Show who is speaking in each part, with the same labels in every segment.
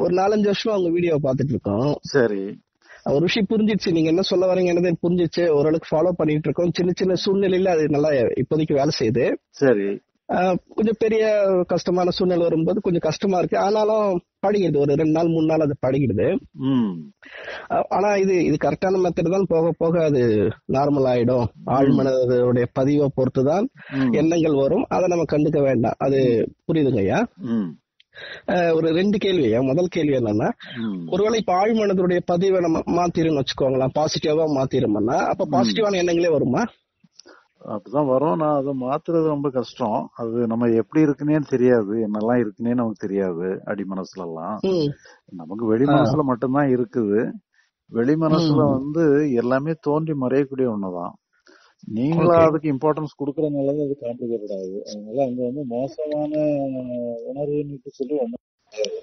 Speaker 1: ஒரு நாலஞ்சு வருஷமா உங்க வீடியோ பாத்துட்டு இருக்கோம்
Speaker 2: சரி
Speaker 1: ஒரு விஷயம் புரிஞ்சிடுச்சு நீங்க என்ன சொல்ல வரீங்கன்னு புரிஞ்சிச்சு ஓரளவுக்கு ஃபாலோ பண்ணிட்டு இருக்கோம் சின்ன சின்ன சூழ்நிலையில அது நல்லா இப்போதைக்கு வேலை செய்யுது
Speaker 2: சரி
Speaker 1: ஆஹ் கொஞ்சம் பெரிய கஷ்டமான சூழ்நிலை வரும்போது கொஞ்சம் கஷ்டமா இருக்கு ஆனாலும் பழகிடுது ஒரு ரெண்டு நாள் மூணு நாள் அது பழகிடுது
Speaker 2: ம்
Speaker 1: ஆஹ் ஆனா இது இது கரெக்டான மெத்தட் தான் போக போக அது நார்மல் ஆயிடும் ஆழ்மனதுடைய பதிவை பொறுத்து தான்
Speaker 2: ம்.
Speaker 1: எண்ணங்கள் வரும் அதை நம்ம கண்டுக்க வேண்டாம் அது புரியுதுங்க ஐயா
Speaker 2: ம்
Speaker 1: ஆஹ் ஒரு ரெண்டு கேள்வி ஐயா முதல் கேள்வி என்னன்னா
Speaker 2: ம்.
Speaker 1: ஒருவேளை இப்ப ஆழ்மனதுடைய பதிவை நம்ம மாத்திருன்னு வச்சுக்கோங்களேன் பாசிட்டிவா மாத்திருமோன்னா அப்ப பாசிட்டிவான எண்ணங்களே வருமா
Speaker 2: அப்படிதான் வரும் நான் அதை மாத்துறது ரொம்ப கஷ்டம் அது நம்ம எப்படி இருக்குன்னே தெரியாது என்னெல்லாம் இருக்குன்னே நமக்கு தெரியாது அடி மனசுல எல்லாம்
Speaker 1: ம்
Speaker 2: நமக்கு வெளி மனசுல மட்டும்தான் இருக்குது வெளி மனசுல வந்து எல்லாமே தோன்றி மறையக்கூடிய ஒண்ணுதான் நீங்களா அதுக்கு இம்பார்ட்டன்ஸ் கொடுக்கறதுனால தான் அது காம்ப்ளிகேட்டட் ஆகுது அதனால அங்க வந்து மோசமான உணர்வுன்னு சொல்லி ஒண்ணு கிடையாது.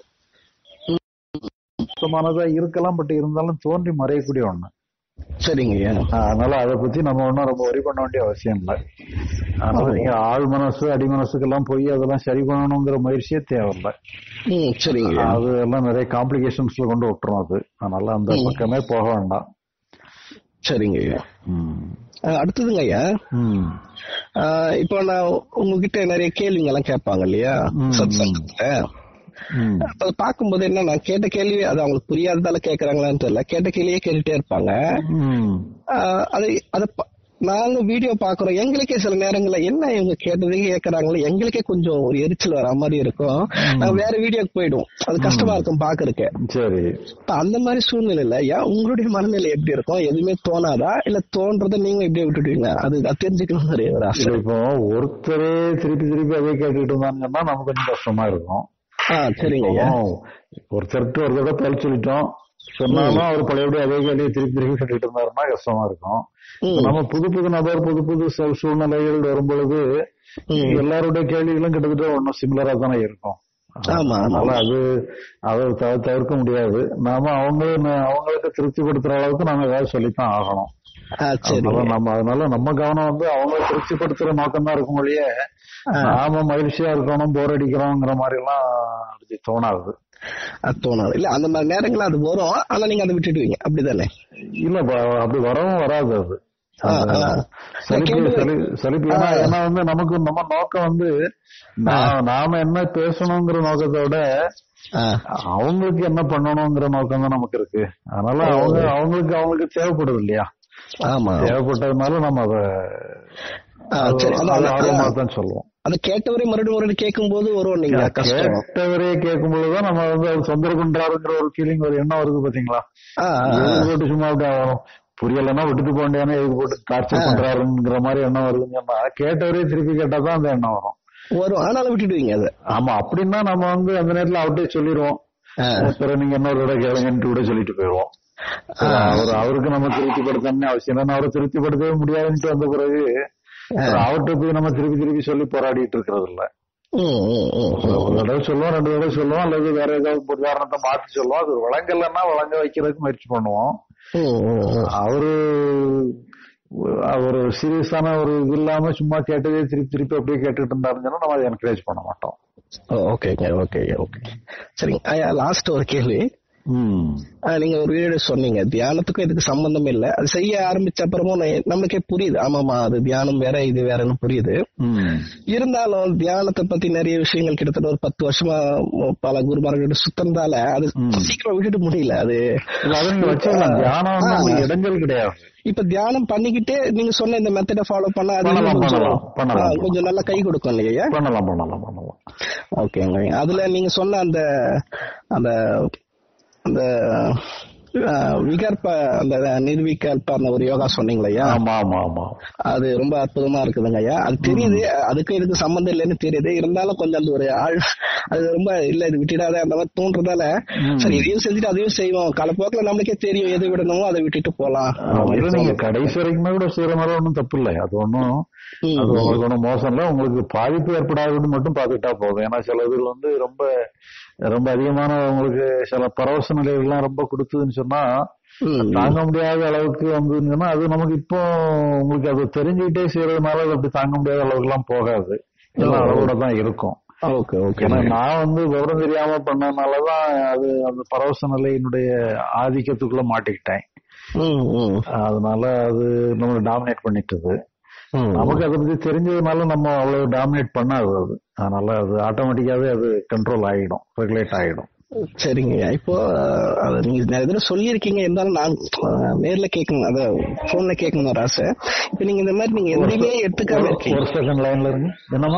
Speaker 2: மோசமானதா இருக்கலாம் பட் இருந்தாலும் தோன்றி மறையக்கூடிய ஒண்ணு
Speaker 1: சரிங்க ஐயா
Speaker 2: அதனால அதை பத்தி நம்ம ஒன்றும் ரொம்ப வரி பண்ண வேண்டிய அவசியம் இல்லை அதனால நீங்க ஆள் மனசு அடி மனசுக்கெல்லாம் போய் அதெல்லாம் சரி பண்ணணுங்கிற முயற்சியே தேவையில்லை
Speaker 1: ம் சரிங்க ஐயா
Speaker 2: அது எல்லாம் நிறைய காம்ப்ளிகேஷன்ஸ்ல கொண்டு விட்டுரும் அது அதனால அந்த பக்கமே போக வேண்டாம்
Speaker 1: சரிங்க ஐயா
Speaker 2: ம்.
Speaker 1: ஆஹ் அடுத்ததுங்க ஐயா
Speaker 2: ம்.
Speaker 1: ஆஹ் இப்போ நான் உங்ககிட்ட நிறைய கேள்விங்க எல்லாம் கேட்பாங்க இல்லையா
Speaker 2: ம்.
Speaker 1: சத் சங்கத்துல
Speaker 2: ம்.
Speaker 1: அப்ப அதை பார்க்கும்போது என்ன நான் கேட்ட கேள்வி அது அவங்களுக்கு புரியாததால கேக்குறாங்களான்னு தெரியல கேட்ட கேள்வியே கேட்டுட்டே இருப்பாங்க
Speaker 2: ம்.
Speaker 1: ஆஹ் அதை அத ப- நாங்க வீடியோ பாக்குறோம் எங்களுக்கே சில நேரங்கள்ல என்ன இவங்க கேட்டதே கேக்குறாங்களே எங்களுக்கே கொஞ்சம் ஒரு எரிச்சல் வர மாதிரி இருக்கும் நாங்க வேற வீடியோக்கு போயிடுவோம் அது கஷ்டமா இருக்கும் பாக்குறதுக்கு
Speaker 2: சரி
Speaker 1: இப்ப அந்த மாதிரி சூழ்நிலையில ஏன் உங்களுடைய மனநிலை எப்படி இருக்கும் எதுவுமே தோணாதா இல்ல தோன்றதை நீங்க எப்படியே விட்டுடுவீங்க அது அது தெரிஞ்சுக்கணும் நிறைய ஒரு ஆசை
Speaker 2: இல்ல இப்போ ஒருத்தரே திருப்பி திருப்பி அதே கேட்டுக்கிட்டு இருந்தாங்கன்னா நமக்கு கொஞ்சம் கஷ்டமா இருக்கும்
Speaker 1: ஆ சரிங்க ஐயா
Speaker 2: இப்போ ஒருத்தர்கிட்ட ஒரு தடவை பழி சொல்லிட்டோம் சொன்னாலும் அவர் பழையபடி அதே கேள்வியை திருப்பி திருப்பி கேட்டுட்டு இருந்தாருன்னா கஷ்டமா இருக்கும்
Speaker 1: ம்.
Speaker 2: நம்ம புது புது நபர் புது புது சூ- சூழ்நிலைகள் வரும் பொழுது
Speaker 1: ம்.
Speaker 2: எல்லாருடைய கேள்விகளும் கிட்டத்தட்ட ஒன்னும் சிமிலரா தானே இருக்கும்
Speaker 1: ஆமா, ஆமா.
Speaker 2: அதனால அது அதை தவ- தவிர்க்க முடியாது நாம அவங்க அவங்களுக்கு திருப்திப்படுத்துற அளவுக்கு நாம ஏதாவது சொல்லித்தான் ஆகணும்
Speaker 1: ஆ சரி
Speaker 2: அதனால நம்ம அதனால நம்ம கவனம் வந்து அவங்கள திருப்திப்படுத்துற நோக்கம் தான் இருக்கும் ஒழிய நாம மகிழ்ச்சியா இருக்கணும் போர் அடிக்கிறோங்கிற மாதிரி எல்லாம் அப்படி தோணாது
Speaker 1: அது தோணாது இல்ல அந்த மாதிரி நேரங்கள்ல அது வரும் ஆனா நீங்க அதை விட்டுடுவீங்க அப்படிதானே
Speaker 2: இல்ல ப- அப்படி வரவும் வராது அது
Speaker 1: ஆ,
Speaker 2: அந்த
Speaker 1: ஆ.
Speaker 2: சலிப்பு
Speaker 1: கேள்வி-
Speaker 2: சலி- சலிப்பு ஏன்னா
Speaker 1: ஆ.
Speaker 2: ஏன்னா வந்து நமக்கு நம்ம நோக்கம் வந்து நா- நாம என்ன பேசணுங்கிற நோக்கத்தை விட
Speaker 1: ஆ,
Speaker 2: அவங்களுக்கு என்ன பண்ணணுங்கிற நோக்கம் தான் நமக்கு இருக்கு அதனால அவங்க அவங்களுக்கு அவங்களுக்கு தேவைப்படுது இல்லையா
Speaker 1: ஆமா
Speaker 2: தேவைப்பட்டதுனால நம்ம அதை
Speaker 1: ஆ, சரி அதான்
Speaker 2: அது
Speaker 1: அதான்,
Speaker 2: ஆர்வமா
Speaker 1: அதான்.
Speaker 2: தான் சொல்லுவோம்
Speaker 1: அதை கேட்டவரை மறுபடியும் மறுபடியும் கேட்கும் போது வரும் நீங்க கஷ்டம்
Speaker 2: கேட்டவரே கேட்கும் பொழுதுதான் நம்ம வந்து அவர் தொந்தரவு பண்றாருங்கிற ஒரு ஃபீலிங் ஒரு எண்ணம் வருது பாத்தீங்களா
Speaker 1: ஆ, ஆ, ஆ.
Speaker 2: எதுக்கு போட்டு சும்மா அப்படி ஆகணும் புரியலன்னா விட்டுட்டு போண்டியானே எதுக்கு போட்டு டார்ச்சர் பண்றாருங்கிற மாதிரி எண்ணம் வருதுன்னு சொன்னா கேட்டவரே திருப்பி கேட்டாதான் அந்த எண்ணம் வரும்
Speaker 1: வரும் ஆனாலும் விட்டுடுவீங்க அதை
Speaker 2: ஆமா அப்படின்னா நம்ம வந்து அந்த நேரத்துல அவர்கிட்ட சொல்லிடுவோம்
Speaker 1: ஆ.
Speaker 2: பிறகு நீங்க இன்னொரு தடவை கேளுங்கன்ட்டு கூட சொல்லிட்டு போயிடுவோம் சரி, அவர் அவருக்கு நம்ம திருப்திப்படுத்தணும்னு அவசியம் இல்லை அவரை திருப்திப்படுத்தவே முடியாதுன்ட்டு வந்த பிறகு அப்புறம் அவர்கிட்ட போய் நம்ம திருப்பி திருப்பி சொல்லி போராடிட்டு இருக்கிறது இல்ல
Speaker 1: ம், ம், ம், ம்.
Speaker 2: ஒரு தடவை சொல்லுவோம் ரெண்டு தடவை சொல்லுவோம் அல்லது வேற ஏதாவது ஒரு உதாரணத்தை மாத்தி சொல்லுவோம் அது வழங்கலைன்னா வழங்க வைக்கிறதுக்கு முயற்சி பண்ணுவோம்
Speaker 1: ம், ம், ம்.
Speaker 2: அவரு ஒரு சீரியஸான ஒரு இது இல்லாம சும்மா கேட்டதே திருப்பி திருப்பி அப்படியே கேட்டுட்டு இருந்தாருன்னு சொன்னா நம்ம அதை என்கரேஜ் பண்ண மாட்டோம்
Speaker 1: ஓ, ஓகேங்க ஓகே ஓகே சரிங்க ஐயா லாஸ்ட் ஒரு கேள்வி
Speaker 2: ம்
Speaker 1: ஆ, நீங்க ஒரு வீடியோ சொன்னீங்க தியானத்துக்கும் இதுக்கு சம்பந்தம் இல்ல அது செய்ய ஆரம்பிச்ச அப்புறமும் நே- நம்மளுக்கே புரியுது ஆமாமா அது தியானம் வேற இது வேறன்னு புரியுது
Speaker 2: ம்
Speaker 1: இருந்தாலும் தியானத்தை பத்தி நிறைய விஷயங்கள் கிட்டத்தட்ட ஒரு பத்து வருஷமா ம- பல குருமார்கிட்ட சுத்தந்தால அது சீக்கிரம் விட்டுட்டு முடியல அது
Speaker 2: இல்ல அதை நீங்க வச்சுக்கலாம் தியானம் வந்து
Speaker 1: ஆ.
Speaker 2: உங்களுக்கு இடைஞ்சல் கிடையாது
Speaker 1: இப்ப தியானம் பண்ணிக்கிட்டே நீங்க சொன்ன இந்த மெத்தடை ஃபாலோ பண்ணா அது இன்னும்
Speaker 2: பண்ணலாம்,
Speaker 1: கொஞ்சம்
Speaker 2: பண்ணலாம், பண்ணலாம்,
Speaker 1: ஆ, கொஞ்சம் நல்லா கை கொடுக்கும் இல்லையா
Speaker 2: பண்ணலாம் பண்ணலாம் பண்ணலாம்
Speaker 1: ஓகேங்க அதுல நீங்க சொன்ன அந்த அந்த அந்த ஆ, விகற்ப அந்த நிர்விகல்ப அந்த ஒரு யோகா சொன்னீங்களையா
Speaker 2: ஆமா ஆமா ஆமா
Speaker 1: அது ரொம்ப அற்புதமா இருக்குதுங்க ஐயா அது தெரியுது அதுக்கும் இதுக்கு சம்மந்தம் இல்லைன்னு தெரியுது இருந்தாலும் கொஞ்சம் அந்த ஒரு ஆள் அது ரொம்ப இல்ல இது விட்டுடாத அந்த மாதிரி தோன்றதால சரி இதையும் செஞ்சுட்டு அதையும் செய்வோம் காலப்போக்கில் நம்மளுக்கே தெரியும் எது விடணுமோ அதை விட்டுட்டு போலாம்
Speaker 2: இல்ல நீங்க கடைசி வரைக்குமே கூட செய்யற மாதிரி ஒன்றும் தப்பு இல்லை அது ஒன்றும்
Speaker 1: ம்,
Speaker 2: அது உங்களுக்கு ஒன்றும் மோசம் இல்லை உங்களுக்கு பாதிப்பு ஏற்படாதுன்னு மட்டும் பார்த்துக்கிட்டா போதும் ஏன்னா சில இதுல வந்து ரொம்ப ரொம்ப அதிகமான உங்களுக்கு சில பரவச நிலைகள்லாம் ரொம்ப கொடுத்ததுன்னு சொன்னா
Speaker 1: ம்,
Speaker 2: தாங்க முடியாத அளவுக்கு வந்ததுன்னு சொன்னா அது நமக்கு இப்போ உங்களுக்கு அது தெரிஞ்சுக்கிட்டே செய்யறதுனால அது அப்படி தாங்க முடியாத அளவுக்கு எல்லாம் போகாது எல்லாம் அளவோட தான் இருக்கும்
Speaker 1: ஓகே ஓகே
Speaker 2: ஏன்னா நான் வந்து விவரம் தெரியாம பண்ணனாலதான் அது அந்த பரவச நிலையினுடைய ஆதிக்கத்துக்குள்ள மாட்டிக்கிட்டேன்
Speaker 1: ம் ம்
Speaker 2: அதனால அது நம்ம டாமினேட் பண்ணிட்டது
Speaker 1: ம்.
Speaker 2: நமக்கு அதை பத்தி தெரிஞ்சதுனால நம்ம அவ்வளவு டாமினேட் பண்ணாது அது அதனால அது ஆட்டோமேட்டிக்காவே அது கண்ட்ரோல் ஆகிடும் ரெகுலேட் ஆகிடும்
Speaker 1: சரிங்க இப்போ அஹ், அது நீங்க நிறைய தடவை சொல்லியிருக்கீங்க இருந்தாலும் நான் அஹ், நேர்ல கேட்கணும் அத போன்ல கேட்கணும் ஒரு ஆசை இப்போ நீங்க இந்த மாதிரி நீங்க எதுவுமே எடுத்துக்காம இருக்கீங்க
Speaker 2: ஒரு செகண்ட் லைன்ல இருங்க என்னமா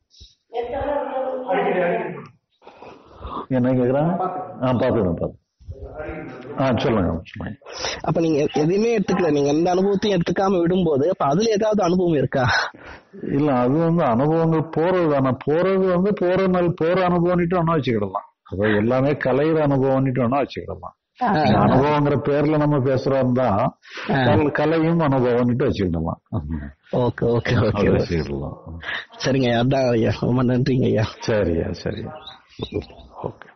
Speaker 2: என்ன கேக்குறாங்க ஆ பாத்துக்கணும் பாத்து ஆ சொல்லுங்க சொல்லுங்க
Speaker 1: அப்ப நீங்க எதையுமே எடுத்துக்கல நீங்க எந்த அனுபவத்தையும் எடுத்துக்காம விடும்போது அப்ப அதுல ஏதாவது அனுபவம் இருக்கா
Speaker 2: இல்ல அது வந்து அனுபவங்கள் போறது தானே போறது வந்து போற நாள் போற அனுபவம்னுட்டு வேணா வச்சுக்கிடலாம் அது எல்லாமே கலையிற அனுபவம்னுட்டு வேணா வச்சுக்கிடலாம் இந்த அனுபவங்கிற பேர்ல நம்ம பேசுறோம் தான் கல்- கலையும் அனுபவம்னுட்டு வச்சுக்கிடலாம்
Speaker 1: ஓகே ஓகே ஓகே
Speaker 2: அது வச்சுக்கிடலாம்
Speaker 1: சரிங்க ஐயா அதான் ஐயா ரொம்ப நன்றிங்க ஐயா
Speaker 2: சரியா சரியா ஓகே